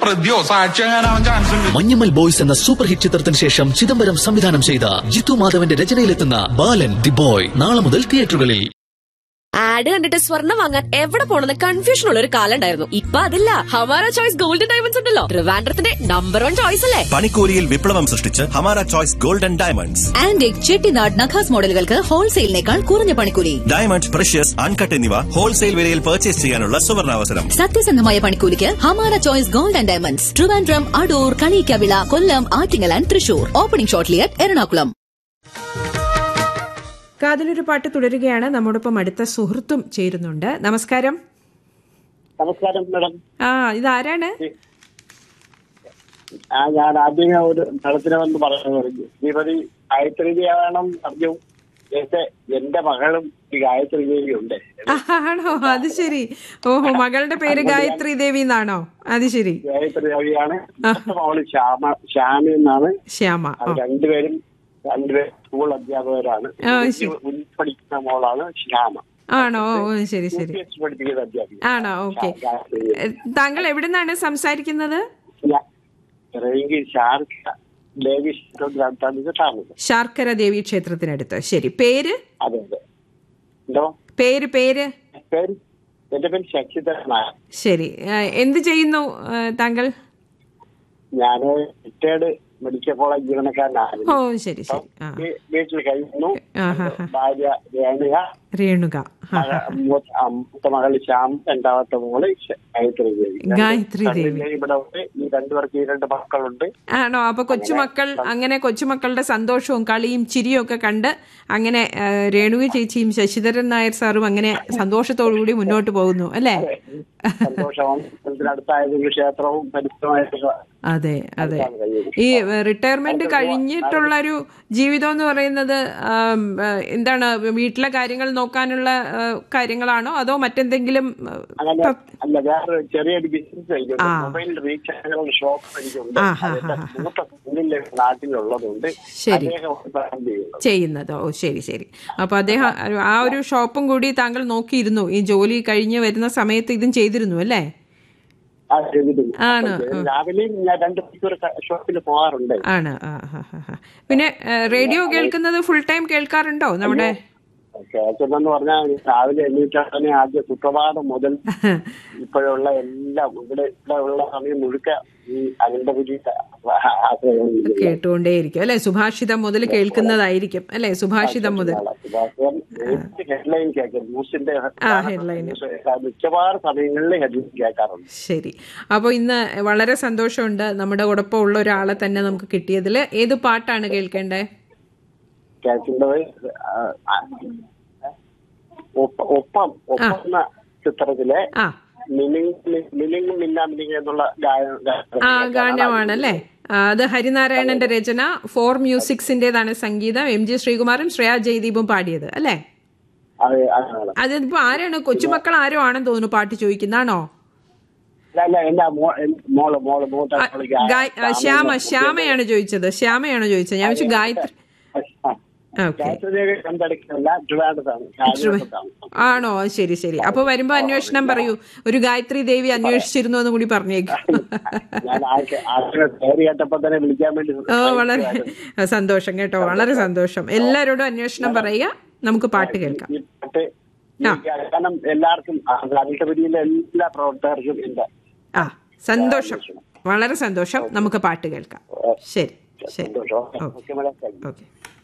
പ്രതിയോ സാക്ഷിയാകാനാവാൻ ചാൻസ് ഉണ്ട് മഞ്ഞമ്മൽ ബോയ്സ് എന്ന സൂപ്പർ ഹിറ്റ് ചിത്രത്തിന് ശേഷം ചിദംബരം സംവിധാനം ചെയ്ത ജിത്തു മാധവന്റെ രചനയിലെത്തുന്ന ബാലൻ ദി ബോയ് നാളെ മുതൽ തിയേറ്ററുകളിൽ ആഡ് കണ്ടിട്ട് സ്വർണ്ണം വാങ്ങാൻ എവിടെ പോണെന്ന് കൺഫ്യൂഷൻ ഉള്ള ഒരു കാലം ഉണ്ടായിരുന്നു ഇപ്പൊ അതില്ല ഹമാര ചോയ്സ് ഗോൾഡൻ ഡയമണ്ട്സ് ഉണ്ടല്ലോ ട്രിവാൻഡ്രത്തിന്റെ നമ്പർ വൺ ചോയ്സ് അല്ലേ പണിക്കൂലിയിൽ വിപ്ലവം സൃഷ്ടിച്ച് Hamara choice golden diamonds antique Chettinad Nakhas മോഡലുകൾക്ക് ഹോൾസെയിലിനേക്കാൾ കുറഞ്ഞ പണിക്കൂലി ഡയമണ്ട് പ്രഷ്യസ് അൺകട്ട് എന്നിവ ഹോൾസെയിൽ വിലയിൽ പർച്ചേസ് ചെയ്യാനുള്ള സുവർണാവസരം സത്യസന്ധമായ പണിക്കൂലിക്ക് Hamara choice gold and diamonds Trivandrum Adoor Kalikkavila Kollam Attingal and Thrissur opening shortly Ernakulam കാതിലൊരു പാട്ട് തുടരുകയാണ് നമ്മോടൊപ്പം അടുത്ത സുഹൃത്തും ചേരുന്നുണ്ട് നമസ്കാരം നമസ്കാരം മാഡം ആ ഇതാരാണ് ആ ഞാൻ ആദ്യമേ ഒരു സ്ഥലത്തിന് വന്ന് പറഞ്ഞു പറഞ്ഞു ശ്രീമതി ഗായത്രി ദേവാണം പറഞ്ഞു എന്റെ എന്റെ മകളും ഈ ഗായത്രി ദേവി ഉണ്ട് ആണോ അത് ശരി ഓഹോ മകളുടെ പേര് ഗായത്രി ദേവി എന്നാണോ അത് ശരി ഗായത്രി ദേവിയാണ് മറ്റേ മകള് ശ്യാമ ശ്യാമി എന്നാണ് ശ്യാമ അത് ഓ. രണ്ടുപേരും രണ്ടുപേരും സ്കൂൾ അധ്യാപകരാണ് ആ, ശരി. ഉന്നത പഠിക്കുന്ന മോളാണ് ശ്യാമ ആണോ ഓ ശരി ശരി UPS പഠിപ്പിക്കുന്ന അധ്യാപിക ആണോ ഓക്കെ ഗായത്രി ദേവി. താങ്കൾ എവിടെ നിന്നാണ് സംസാരിക്കുന്നത് ഞാൻ റേങ്കി ശാർക്ക ദേവി ക്ഷേത്രത്തിനടുത്താണ് താമസം ശാർക്കര ദേവി ക്ഷേത്രത്തിനടുത്ത് ശരി പേര് അതെ അതെ എന്തോ പേര് പേര് പേര് എന്റെ പേര് ശശിധരനാണ് ശരി ആ, എന്ത് ചെയ്യുന്നു ആ, താങ്കൾ ഞാൻ റിട്ടയർഡ് മെഡിക്കൽ കോളേജ് ജീവനക്കാരനാണ് ഓ ശരി ശരി ആ വീ- വീട്ടിൽ കഴിയുന്നു ആഹാ, ഹാ. ഭാര്യ രേണുക രേണുക ആ, മക- മൂത്ത ആ, മൂത്ത മകള് ശ്യാം രണ്ടാമത്തെ മോള് ശ- ഗായത്രി ദേവി ഗായത്രി ദേവി. രണ്ടുപേരും ഇവിടെ ഉണ്ട് ഈ രണ്ടുപേർക്ക് ഈ രണ്ട് മക്കളുണ്ട് ആണോ അപ്പൊ കൊച്ചുമക്കൾ അങ്ങനെ കൊച്ചുമക്കളുടെ സന്തോഷവും കളിയും ചിരിയും ഒക്കെ കണ്ട് അങ്ങനെ ആ, രേണുക ചേച്ചിയും ശശിധരൻ നായർ സാറും അങ്ങനെ സന്തോഷത്തോടുകൂടി മുന്നോട്ട് പോകുന്നു അല്ലേ സന്തോഷമാണ് ഇതിനടുത്തായതെങ്കിൽ ക്ഷേത്രവും പരിസരമായിട്ട് അതെ അതെ ഈ റിട്ടയർമെന്റ് കഴിഞ്ഞിട്ടുള്ള ഒരു ജീവിതം എന്ന് പറയുന്നത് ആം, ആ, എന്താണ് വീട്ടിലെ കാര്യങ്ങൾ നോക്കാനുള്ള ആ, കാര്യങ്ങളാണോ അതോ മറ്റെന്തെങ്കിലും ആ, അങ്ങനെ പ്ര- അല്ല വേറെ ചെറിയൊരു ബിസിനസ് എനിക്കുണ്ട് ആ. മൊബൈൽ റീചാർജുകളുടെ ഷോപ്പ് എനിക്കുണ്ട് ആ, ഹാ, അതിന്റെ ഹാ, ഹാ. മൂത്ത കുഞ്ഞിന്റെ നാട്ടിലുള്ളതുകൊണ്ട് ശരി. അദ്ദേഹം റൺ ചെയ്യുന്നത് ചെയ്യുന്നത് ഓ ശരി ശരി അപ്പൊ അദ്ദേഹം ആ ഒരു ഷോപ്പും കൂടി താങ്കൾ നോക്കിയിരുന്നു ഈ ജോലി കഴിഞ്ഞ് വരുന്ന സമയത്ത് ഇതും ചെയ്തിരുന്നു അല്ലേ ആ, ചെയ്തിട്ടുണ്ട്. ആണ്, അപ്പോൾ ആ. രാവിലെയും ഞാൻ രണ്ട് മണിക്കൂർ ഷോപ്പിൽ പോകാറുണ്ട് ആണ് ആ ഹാ ഹാ ഹാ പിന്നെ ആ, റേഡിയോ കേൾക്കുന്നത് ഫുൾ ടൈം കേൾക്കാറുണ്ടോ നമ്മുടെ കേൾക്കുന്നെന്ന് പറഞ്ഞാൽ രാവിലെ എണ്ണീറ്റാണ് ആദ്യ സുപ്രഭാതം മുതൽ ഇപ്പോഴുള്ള എല്ലാം ഇവിടെ ഇവിടെ ഉള്ള സമയം മുഴുക്ക ഈ അനന്തപുരി കേട്ടുകൊണ്ടേയിരിക്കും അല്ലെ സുഭാഷിതം മുതൽ കേൾക്കുന്നതായിരിക്കും അല്ലെ സുഭാഷിതം മുതൽ ഹെഡ്ലൈൻ കേൾക്കും ന്യൂസിന്റെ ആ, headline. മിക്കവാറും സമയങ്ങളിൽ ഹെഡ്ലൈൻ കേൾക്കാറുണ്ട് ശരി അപ്പോൾ ഇന്ന് വളരെ സന്തോഷമുണ്ട് നമ്മുടെ ഒടൊപ്പം ഉള്ള ഒരാളെ തന്നെ നമുക്ക് കിട്ടിയതിൽ ഏത് പാട്ടാണ് കേൾക്കേണ്ടത് കേൾക്കേണ്ടത് ആ, ആ, ഒപ്പ- ഒപ്പം ഒപ്പം എന്ന ചിത്രത്തിലെ ആ മിനിങ് മിനിങ് മിന്ന മിനിങ് എന്നുള്ള ഗായ- ആ ഗാനമാണ് അല്ലേ ആ, അത് ഹരിനാരായണന്റെ രചന ഫോർ മ്യൂസിക്സിന്റേതാണ് സംഗീതം എം ജി ശ്രീകുമാറും ശ്രേയ ജയദീപും പാടിയത് അല്ലേ അത് അതാണ് അതിപ്പോ ആരാണ് കൊച്ചുമക്കൾ ആരോ ആണെന്ന് തോന്നുന്നു പാട്ട് ചോദിക്കുന്നതാണോ അല്ല, അല്ല എന്റെ മോ- എൻ- മോള് മോള് മൂത്ത ആ, മോള് ഗായ- ഗായ്- ആ, ശ്യാമ ശ്യാമയാണ് ചോദിച്ചത് ശ്യാമയാണോ ചോദിച്ചത് ഞാൻ വെച്ചു ഗായത്രി ആ, ഓക്കെ ഗായത്രി കണ്ടെടുക്കുന്നില്ല ട്രിവാൻഡ്രത്താണ് കാര്യവട്ടത്താണ്. ആണോ ശരി ശരി അപ്പൊ വരുമ്പോ അന്വേഷണം പറയൂ ഒരു ഗായത്രി ദേവി അന്വേഷിച്ചിരുന്നു എന്ന് കൂടി പറഞ്ഞേക്കും ഞാൻ ആൾക്ക് ആൾക്ക് പേര് കേട്ടപ്പോ തന്നെ വിളിക്കാൻ വേണ്ടി ഓ വളരെ സന്തോഷം കേട്ടോ വളരെ സന്തോഷം എല്ലാരോടും അന്വേഷണം പറയുക നമുക്ക് പാട്ട് കേൾക്കാം ഈ പാട്ട് ഈ ഗാനം എല്ലാവർക്കും അനന്തപുരിയിലെ എല്ലാ പ്രവർത്തകർക്കും എന്റെ ആ സന്തോഷം വളരെ സന്തോഷം നമുക്ക് പാട്ട് കേൾക്കാം ശരി ശരി സന്തോഷം okay okay madam thank you. Okay